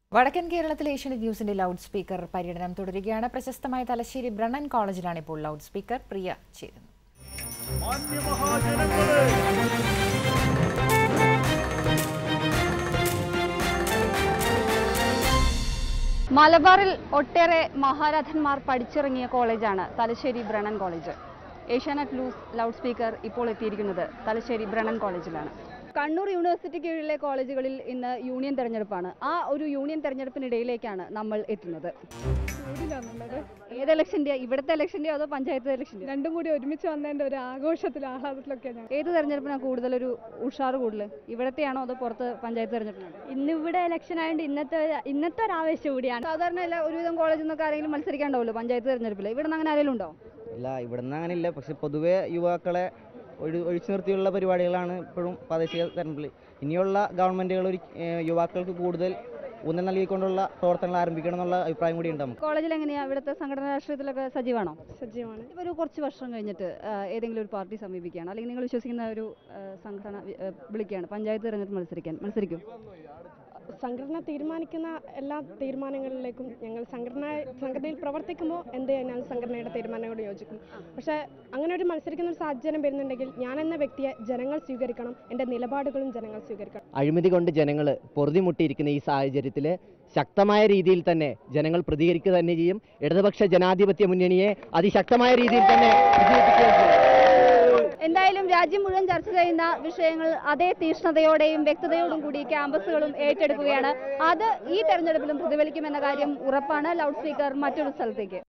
വടക്കൻ കേരളത്തിലെ ഏഷ്യനെറ്റ് ന്യൂസിന്റെ ലൗഡ് സ്പീക്കർ പര്യടനം തുടരുകയാണ് പ്രശസ്തമായ തലശ്ശേരി ബ്രണ്ണൻ കോളേജിലാണ് ഇപ്പോൾ ലൗഡ് സ്പീക്കർ പ്രിയ ചേരുന്നത് മാന്യമഹാജനങ്ങളെ മലബാറിൽ ഒട്ടേറെ മഹാരഥന്മാർ പഠിച്ചിറങ്ങിയ കോളേജാണ് Thalassery Brennen college Asianet loose loud speaker ഇപ്പോൾ എത്തിയിരിക്കുന്നത് തലശ്ശേരി ബ്രണൻ കോളേജിലാണ് കണ്ണൂർ യൂണിവേഴ്സിറ്റി കീഴിലെ കോളേജുകളിൽ ഇന്ന് യൂണിയൻ തെരഞ്ഞെടുപ്പാണ് ആ ഒരു യൂണിയൻ തെരഞ്ഞെടുപ്പിനിടയിലേക്കാണ് നമ്മൾ എത്തുന്നത് ചൂടിലാണുള്ളത് ഏത് ഇലക്ഷൻ്റെ ഇവിടുത്തെ ഇലക്ഷൻ്റെയോ അതോ പഞ്ചായത്ത് ഇലക്ഷൻ്റെയോ രണ്ടും കൂടി ഒരുമിച്ച് വന്നതിന്റെ ഒരു ആഘോഷത്തിൽ ആഹ്ലാദത്തിലൊക്കെയാണ് ഞാൻ ഏത് തെരഞ്ഞെടുപ്പിനാണ് കൂടുതലൊരു ഉഷാറ് കൂടുതൽ ഇവിടത്തെയാണോ അതോ പുറത്ത് പഞ്ചായത്ത് തെരഞ്ഞെടുപ്പിനാണോ ഇന്നിവിടെ ഇലക്ഷൻ ആയതുകൊണ്ട് ഇന്നത്തെ ഇന്നത്തെ ഒരു ആവേശം കൂടിയാണ് സാധാരണ എല്ലാ ഒരുവിധം കോളേജിൽ നിന്നൊക്കെ ആരെങ്കിലും മത്സരിക്കാണ്ടാവുമല്ലോ പഞ്ചായത്ത് തെരഞ്ഞെടുപ്പിൽ ഇവിടെ നിന്ന് അങ്ങനെ ആരെങ്കിലും ഉണ്ടോ ഇല്ല ഇവിടുന്ന് അങ്ങനെ ഇല്ല പക്ഷെ പൊതുവെ യുവാക്കളെ ഒഴി ഒഴിച്ചു നിർത്തിയുള്ള പരിപാടികളാണ് ഇപ്പോഴും പ്രാദേശിക തെരഞ്ഞെടുപ്പിൽ ഇനിയുള്ള ഗവൺമെൻറ്റുകൾ ഒരു ഏഹ് യുവാക്കൾക്ക് കൂടുതൽ ഊന്നൽ നൽകിക്കൊണ്ടുള്ള പ്രവർത്തനങ്ങൾ ആരംഭിക്കണം എന്നുള്ള അഭിപ്രായം കൂടി ഉണ്ട് നമുക്ക് കോളേജിൽ എങ്ങനെയാ ഇവിടുത്തെ സംഘടനാ രാഷ്ട്രീയത്തിലൊക്കെ സജീവമാണോ സജീവമാണ് ഇപ്പോൾ ഒരു കുറച്ച് വർഷം കഴിഞ്ഞിട്ട് ആ, ഏതെങ്കിലും ഒരു പാർട്ടി സമീപിക്കുകയാണ് അല്ലെങ്കിൽ നിങ്ങൾ വിശ്വസിക്കുന്ന ഒരു ആ, സംഘടന വി- ആ, വിളിക്കുകയാണ് പഞ്ചായത്ത് തെരഞ്ഞെടുപ്പ് മത്സരിക്കാൻ മത്സരിക്കും സംഘടന തീരുമാനിക്കുന്ന എല്ലാ തീരുമാനങ്ങളിലേക്കും ഞങ്ങൾ സംഘടന സംഘടനയിൽ പ്രവർത്തിക്കുമ്പോൾ എന്ത് കഴിഞ്ഞാലും സംഘടനയുടെ തീരുമാനങ്ങളോട് യോജിക്കും പക്ഷേ അങ്ങനെ ഒരു മത്സരിക്കുന്ന ഒരു സാഹചര്യം വരുന്നുണ്ടെങ്കിൽ ഞാൻ എന്ന വ്യക്തിയെ ജനങ്ങൾ സ്വീകരിക്കണം എൻ്റെ നിലപാടുകളും ജനങ്ങൾ സ്വീകരിക്കണം അഴിമതി കൊണ്ട് ജനങ്ങൾ പൊറുതിമുട്ടിയിരിക്കുന്ന ഈ സാഹചര്യത്തിൽ ശക്തമായ രീതിയിൽ തന്നെ ജനങ്ങൾ പ്രതികരിക്കുക തന്നെ ചെയ്യും ഇടതുപക്ഷ ജനാധിപത്യ മുന്നണിയെ അതിശക്തമായ രീതിയിൽ തന്നെ വിജയിപ്പിക്കുകയും ചെയ്യും എന്തായാലും രാജ്യം മുഴുവൻ ചർച്ച ചെയ്യുന്ന വിഷയങ്ങൾ അതേ തീഷ്ണതയോടെയും വ്യക്തതയോടും കൂടി ക്യാമ്പസുകളും ഏറ്റെടുക്കുകയാണ് അത് ഈ തെരഞ്ഞെടുപ്പിലും പ്രതിഫലിക്കുമെന്ന കാര്യം ഉറപ്പാണ് ലൗഡ് സ്പീക്കർ മറ്റൊരു സ്ഥലത്തേക്ക്